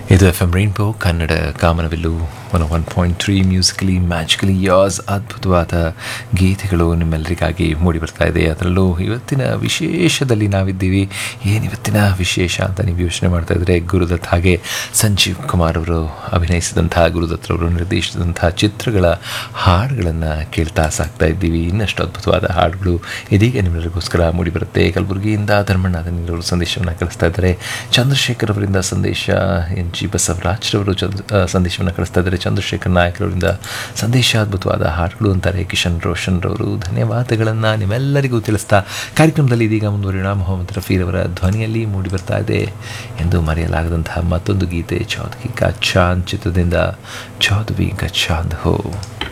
ಇದು F M rainbow Kannada ಕಾಮನವಿಲ್ಲು one one point three musically magically ಯಾಸ್ ಅದ್ಭುತವಾದ ಗೀತೆಗಳು ನಿಮ್ಮೆಲ್ಲರಿಗಾಗಿ ಮೂಡಿ ಬರ್ತಾ ಇದೆ ಅದರಲ್ಲೂ ಇವತ್ತಿನ ವಿಶೇಷದಲ್ಲಿ ನಾವಿದ್ದೀವಿ ಏನು ಇವತ್ತಿನ ವಿಶೇಷ ಅಂತ ನೀವು ಯೋಚನೆ ಮಾಡ್ತಾ ಇದ್ರೆ ಗುರುದತ್ ಹಾಗೆ ಸಂಜೀವ್ ಕುಮಾರ್ ಅವರು ಅಭಿನಯಿಸಿದಂತಹ ಗುರುದತ್ ಅವರು ನಿರ್ದೇಶಿಸಿದಂತಹ ಚಿತ್ರಗಳ ಹಾಡುಗಳನ್ನು ಕೇಳ್ತಾ ಸಾಕ್ತಾ ಇದ್ದೀವಿ ಇನ್ನಷ್ಟು ಅದ್ಭುತವಾದ ಹಾಡುಗಳು ಇದೀಗ ನಿಮ್ಮೆಲ್ಲರಿಗೋಸ್ಕರ ಮೂಡಿ ಬರುತ್ತೆ ಕಲಬುರಗಿಯಿಂದ ಧರ್ಮಣ್ಣ ಅವರು ಸಂದೇಶವನ್ನು ಕಳಿಸ್ತಾ ಇದ್ದಾರೆ ಚಂದ್ರಶೇಖರ್ ಅವರಿಂದ ಸಂದೇಶ ಎನ್ ಜಿ ಬಸವರಾಜ್ರವರು ಚಂದ್ರ ಆ, ಸಂದೇಶವನ್ನು ಕಳಿಸ್ತಾ ಇದ್ದಾರೆ ಚಂದ್ರಶೇಖರ್ ನಾಯಕರವರಿಂದ ಸಂದೇಶ ಅದ್ಭುತವಾದ ಹಾಡುಗಳು ಅಂತಾರೆ ಕಿಶನ್ ರೋಷನ್ ರವರು ಧನ್ಯವಾದಗಳನ್ನು ನಿಮ್ಮೆಲ್ಲರಿಗೂ ತಿಳಿಸ್ತಾ ಕಾರ್ಯಕ್ರಮದಲ್ಲಿ ಇದೀಗ ಮುಂದುವರಿಯೋಣ ಮೊಹಮ್ಮದ್ ರಫೀರ್ ಅವರ ಧ್ವನಿಯಲ್ಲಿ ಮೂಡಿ ಬರ್ತಾ ಇದೆ ಎಂದು ಮರೆಯಲಾಗದಂತಹ ಮತ್ತೊಂದು ಗೀತೆ ಚೌಧರಿ ಕಾ ಚಾಂದ್ ಚಿತ್ರದಿಂದ ಚೌಧರಿ ಕಾ ಚಾಂದ್ ಹೋ